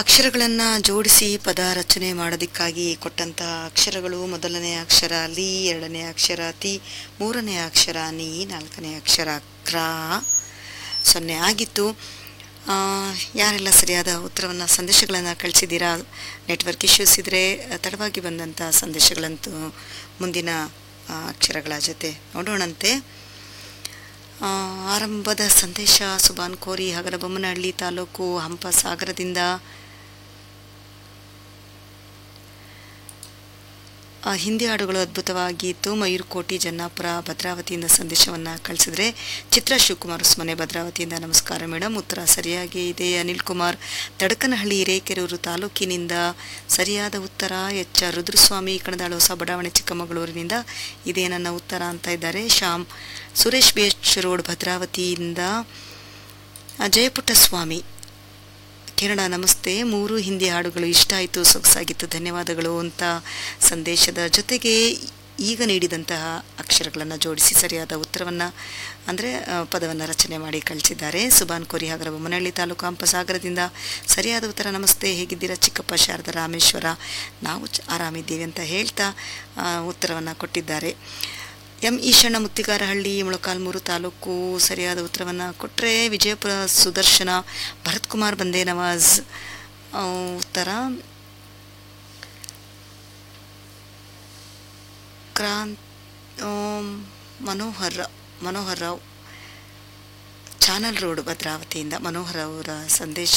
ಅಕ್ಷರಗಳನ್ನು ಜೋಡಿಸಿ ಪದ ರಚನೆ ಮಾಡೋದಕ್ಕಾಗಿ ಕೊಟ್ಟಂತಹ ಅಕ್ಷರಗಳು ಮೊದಲನೇ ಅಕ್ಷರ ಲಿ ಎರಡನೇ ಅಕ್ಷರ ತಿ ಮೂರನೇ ಅಕ್ಷರ ನೀ ನಾಲ್ಕನೇ ಅಕ್ಷರ ಕ್ರ ಸೊನ್ನೆ ಆಗಿತ್ತು ಆ, ಯಾರೆಲ್ಲ ಸರಿಯಾದ ಉತ್ತರವನ್ನು ಸಂದೇಶಗಳನ್ನು ಕಳಿಸಿದ್ದೀರಾ ನೆಟ್ವರ್ಕ್ ಇಶ್ಯೂಸ್ ಇದ್ದರೆ ತಡವಾಗಿ ಬಂದಂಥ ಸಂದೇಶಗಳಂತೂ ಮುಂದಿನ ಆ, ಅಕ್ಷರಗಳ ಜೊತೆ ನೋಡೋಣಂತೆ ಆ, ಆರಂಭದ ಸಂದೇಶ ಸುಬಾನ್ ಕೋರಿ ಹಗರಬೊಮ್ಮನಹಳ್ಳಿ ತಾಲೂಕು ಹಂಪ ಸಾಗರದಿಂದ ಆ, ಹಿಂದಿ ಹಾಡುಗಳು ಅದ್ಭುತವಾಗಿತ್ತು ಮಯೂರ್ಕೋಟಿ ಜನ್ನಾಪುರ ಭದ್ರಾವತಿಯಿಂದ ಸಂದೇಶವನ್ನು ಕಳಿಸಿದ್ರೆ ಚಿತ್ರ ಶಿವಕುಮಾರ್ ಮನೆ ಭದ್ರಾವತಿಯಿಂದ ನಮಸ್ಕಾರ ಮೇಡಮ್ ಉತ್ತರ ಸರಿಯಾಗಿ ಇದೆ ಅನಿಲ್ ಕುಮಾರ್ ತಡಕನಹಳ್ಳಿ ಹಿರೇಕೆರೂರು ತಾಲೂಕಿನಿಂದ ಸರಿಯಾದ ಉತ್ತರ ಎಚ್ ಆರ್ ರುದ್ರಸ್ವಾಮಿ ಕಣದಾಳು ಹೊಸ ಬಡಾವಣೆ ಚಿಕ್ಕಮಗಳೂರಿನಿಂದ ಇದೇ ನನ್ನ ಉತ್ತರ ಅಂತ ಇದ್ದಾರೆ Shyam Suresh B H road ಭದ್ರಾವತಿಯಿಂದ ಆ, ಜಯಪುಟ್ಟಸ್ವಾಮಿ ಕಿರಣ ನಮಸ್ತೆ ಮೂರು ಹಿಂದಿ ಹಾಡುಗಳು ಇಷ್ಟ ಆಯಿತು ಸೊಗಸಾಗಿತ್ತು ಧನ್ಯವಾದಗಳು ಅಂತ ಸಂದೇಶದ ಜೊತೆಗೆ ಈಗ ನೀಡಿದಂತಹ ಅಕ್ಷರಗಳನ್ನು ಜೋಡಿಸಿ ಸರಿಯಾದ ಉತ್ತರವನ್ನು ಅಂದರೆ ಪದವನ್ನು ರಚನೆ ಮಾಡಿ ಕಳಿಸಿದ್ದಾರೆ ಸುಬಾನ್ ಕೋರಿ ಹಾಗರ ಬೊಮ್ಮನಹಳ್ಳಿ ತಾಲೂಕು ಹಂಪಸಾಗರದಿಂದ ಸರಿಯಾದ ಉತ್ತರ ನಮಸ್ತೆ ಹೇಗಿದ್ದೀರಾ ಚಿಕ್ಕಪ್ಪ ಶಾರದಾ ರಾಮೇಶ್ವರ ನಾವು ಚ- ಆರಾಮಿದ್ದೀವಿ ಅಂತ ಹೇಳ್ತಾ ಉತ್ತರವನ್ನು ಕೊಟ್ಟಿದ್ದಾರೆ ಎಂ ಈಶಣ್ಣ ಮುತ್ತಿಗಾರಹಳ್ಳಿ ಮೊಳಕಾಲ್ಮೂರು ತಾಲೂಕು ಸರಿಯಾದ ಉತ್ತರವನ್ನು ಕೊಟ್ಟರೆ ವಿಜಯಪುರ ಸುದರ್ಶನ ಭರತ್ ಕುಮಾರ್ ಬಂದೇ ನವಾಜ್ ಆ, ಉತ್ತರ ಕ್ರಾಂತ್ ಆಮ್, ಮನೋಹರ್ ಮನೋಹರ್ ರಾವ್ ಚಾನಲ್ ರೋಡ್ ಭದ್ರಾವತಿಯಿಂದ ಮನೋಹರ್ ಅವರ ಸಂದೇಶ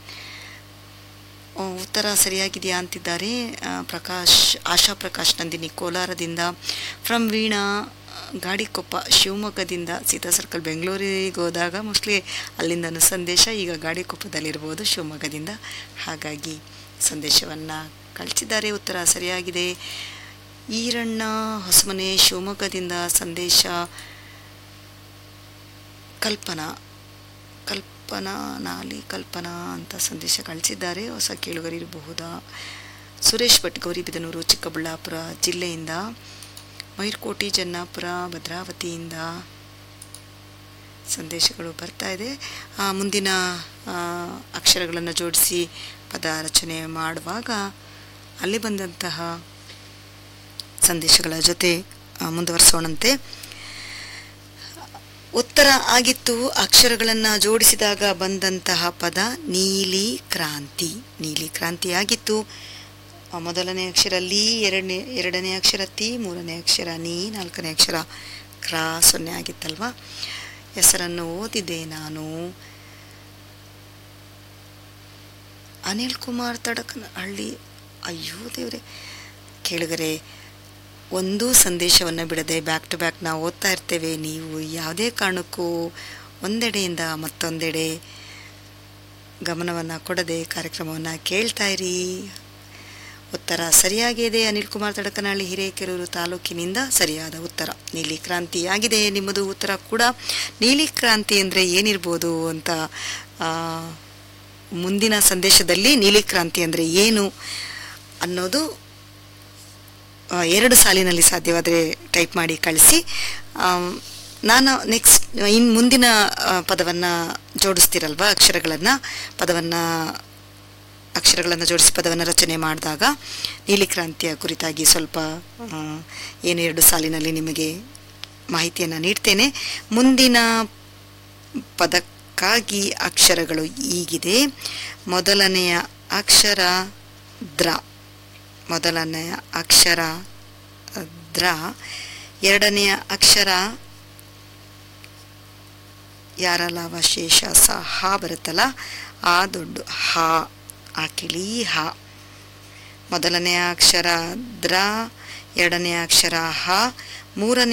ಆ, ಉತ್ತರ ಸರಿಯಾಗಿದೆಯಾ ಅಂತಿದ್ದಾರೆ ಆ, ಪ್ರಕಾಶ್ ಆಶಾ ಪ್ರಕಾಶ್ ನಂದಿನಿ ಕೋಲಾರದಿಂದ ಫ್ರಮ್ ವೀಣಾ ಗಾಡಿಕೊಪ್ಪ ಶಿವಮೊಗ್ಗದಿಂದ ಸೀತಾ ಸರ್ಕಲ್ ಬೆಂಗಳೂರಿಗೆ ಹೋದಾಗ ಮೋಸ್ಟ್ಲಿ ಅಲ್ಲಿಂದನೂ ಸಂದೇಶ ಈಗ ಗಾಡಿಕೊಪ್ಪದಲ್ಲಿರ್ಬೋದು ಶಿವಮೊಗ್ಗದಿಂದ ಹಾಗಾಗಿ ಸಂದೇಶವನ್ನು ಕಳಿಸಿದ್ದಾರೆ ಉತ್ತರ ಸರಿಯಾಗಿದೆ ಈರಣ್ಣ ಹೊಸಮನೆ ಶಿವಮೊಗ್ಗದಿಂದ ಸಂದೇಶ ಕಲ್ಪನಾ ಕಲ್ಪನಾ ನಾಲಿ ಕಲ್ಪನಾ ಅಂತ ಸಂದೇಶ ಕಳಿಸಿದ್ದಾರೆ ಹೊಸ ಕೇಳುಗರಿರಬಹುದಾ ಸುರೇಶ್ ಭಟ್ ಗೌರಿಬಿದನೂರು ಚಿಕ್ಕಬಳ್ಳಾಪುರ ಜಿಲ್ಲೆಯಿಂದ ಮೈರ್ಕೋಟಿ ಜನ್ನಾಪುರ ಭದ್ರಾವತಿಯಿಂದ ಸಂದೇಶಗಳು ಬರ್ತಾ ಇದೆ ಆ, ಮುಂದಿನ ಅಕ್ಷರಗಳನ್ನು ಜೋಡಿಸಿ ಪದ ರಚನೆ ಮಾಡುವಾಗ ಅಲ್ಲಿ ಬಂದಂತಹ ಸಂದೇಶಗಳ ಜೊತೆ ಆ, ಮುಂದುವರಿಸೋಣಂತೆ ಉತ್ತರ ಆಗಿತ್ತು ಅಕ್ಷರಗಳನ್ನು ಜೋಡಿಸಿದಾಗ ಬಂದಂತಹ ಪದ ನೀಲಿ ಕ್ರಾಂತಿ ನೀಲಿ ಕ್ರಾಂತಿ ಆಗಿತ್ತು ಆ, ಮೊದಲನೇ ಅಕ್ಷರ ಲೀ ಎರಡನೇ ಎರಡನೇ ಅಕ್ಷರ ತಿ ಮೂರನೇ ಅಕ್ಷರ ನೀ ನಾಲ್ಕನೇ ಅಕ್ಷರ ಕ್ರಾ ಸೊನ್ನೆ ಆಗಿತ್ತಲ್ವಾ ಹೆಸರನ್ನು ಓದಿದೆ ನಾನು ಅನಿಲ್ ಕುಮಾರ್ ತಡಕನಹಳ್ಳಿ ಅಯ್ಯೋ ದೇವ್ರೆ ಕೇಳಿಗರೆ ಒಂದು ಸಂದೇಶವನ್ನು ಬಿಡದೆ ಬ್ಯಾಕ್ ಟು ಬ್ಯಾಕ್ ನಾವು ಓದ್ತಾ ಇರ್ತೇವೆ ನೀವು ಯಾವುದೇ ಕಾರಣಕ್ಕೂ ಒಂದೆಡೆಯಿಂದ ಮತ್ತೊಂದೆಡೆ ಗಮನವನ್ನು ಕೊಡದೆ ಕಾರ್ಯಕ್ರಮವನ್ನು ಕೇಳ್ತಾ ಇರಿ ಉತ್ತರ ಸರಿಯಾಗಿದೆ ಅನಿಲ್ ಕುಮಾರ್ ತಡಕನಹಳ್ಳಿ ಹಿರೇಕೆರೂರು ತಾಲೂಕಿನಿಂದ ಸರಿಯಾದ ಉತ್ತರ ನೀಲಿ ಕ್ರಾಂತಿ ಆಗಿದೆ ನಿಮ್ಮದು ಉತ್ತರ ಕೂಡ ನೀಲಿ ಕ್ರಾಂತಿ ಅಂದರೆ ಏನಿರ್ಬೋದು ಅಂತ ಆ, ಮುಂದಿನ ಸಂದೇಶದಲ್ಲಿ ನೀಲಿ ಕ್ರಾಂತಿ ಅಂದರೆ ಏನು ಅನ್ನೋದು ಆ, ಎರಡು ಸಾಲಿನಲ್ಲಿ ಸಾಧ್ಯವಾದರೆ ಟೈಪ್ ಮಾಡಿ ಕಳಿಸಿ ಆಮ್, ನಾನು ನೆಕ್ಸ್ಟ್ ಇನ್ನು ಮುಂದಿನ ಪದವನ್ನು ಜೋಡಿಸ್ತಿರಲ್ವಾ ಅಕ್ಷರಗಳನ್ನು ಪದವನ್ನು ಅಕ್ಷರಗಳನ್ನು ಜೋಡಿಸಿ ಪದವನ್ನು ರಚನೆ ಮಾಡಿದಾಗ ನೀಲಿ ಕ್ರಾಂತಿಯ ಕುರಿತಾಗಿ ಸ್ವಲ್ಪ ಆ, ಏನು ಎರಡು ಸಾಲಿನಲ್ಲಿ ನಿಮಗೆ ಮಾಹಿತಿಯನ್ನು ನೀಡ್ತೇನೆ ಮುಂದಿನ ಪದಕ್ಕಾಗಿ ಅಕ್ಷರಗಳು ಈಗಿದೆ ಮೊದಲನೆಯ ಅಕ್ಷರ ದ್ರ ಮೊದಲನೆಯ ಅಕ್ಷರ ದ್ರ ಎರಡನೆಯ ಅಕ್ಷರ ಯಾರಲಾವ ಶೇಷ ಸ ಹಾ ಬರುತ್ತಲ್ಲ ಆ ದೊಡ್ಡ ಹಾ ಆ ಕಿಳಿ ಹಾ ಮೊದಲನೆಯ ಅಕ್ಷರ ದ್ರ ಎರಡನೆಯ ಅಕ್ಷರ ಹ ಮೂರನೇ